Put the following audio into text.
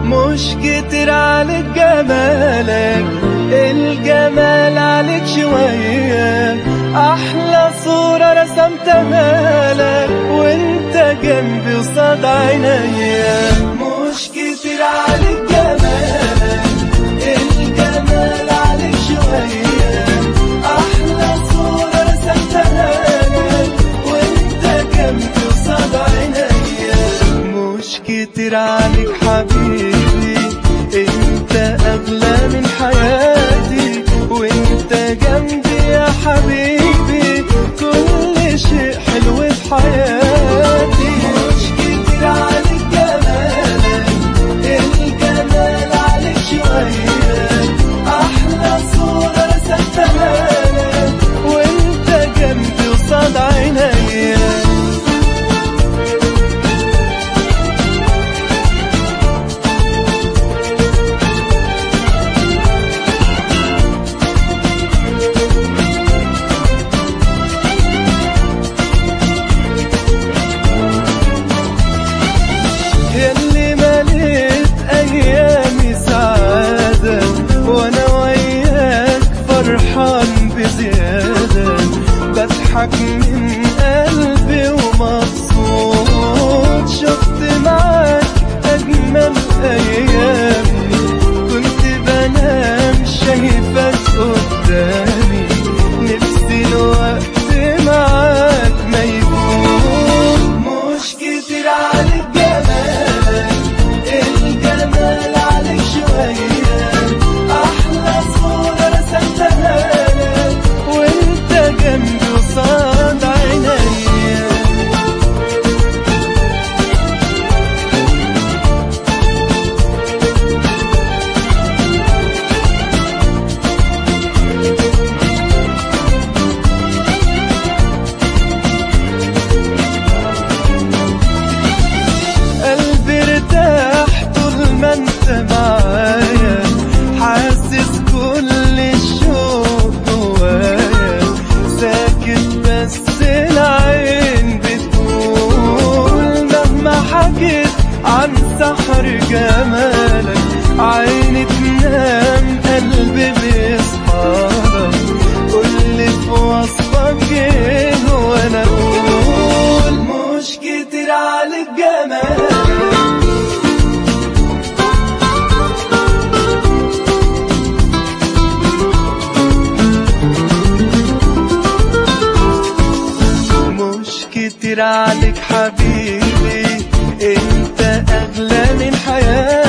مش كتير عليك جمالك الجمال عليك شوية أحلى صورة رسمتها لك وانت جنبي قصاد عينيا مش كتير عليك جمالك الجمال عليك شوية أحلى صورة رسمتها لك وانت جنبي قصاد عينيا مش كتير عليك حبيبي انت اغلى من حياتي وانت جنبي يا حبيبي كل شيء حلو في حياتي مش كتير عليك جمالك الجمال عليك شوية احلى صورة رسمتها لك وانت جنبي قصاد عينيا يلي مليت ايامي سعادة وانا وياك فرحان بزيادة بضحك من قلبي ومبسوط شفت معاك اجمل ايامي كنت بنام شايفك قدامي نفسي الوقت معاك ما يفوت مش كتير عليك جمالك الجمال عليك شوية أحلى صورة رسمتها لك وانت جنبي قصاد عينيا قلبي ارتاح طول ما انت معايا حاسس كل الشوق جوايا ساكت بس العين بتقول مهما حكيت عن سحر جمالك عيني تنام قلبي بيصحالك قولي في وصفك ايه وانا اقول مش كتير عليك جمالك مش كتير عليك حبيبي انت اغلى من حياتي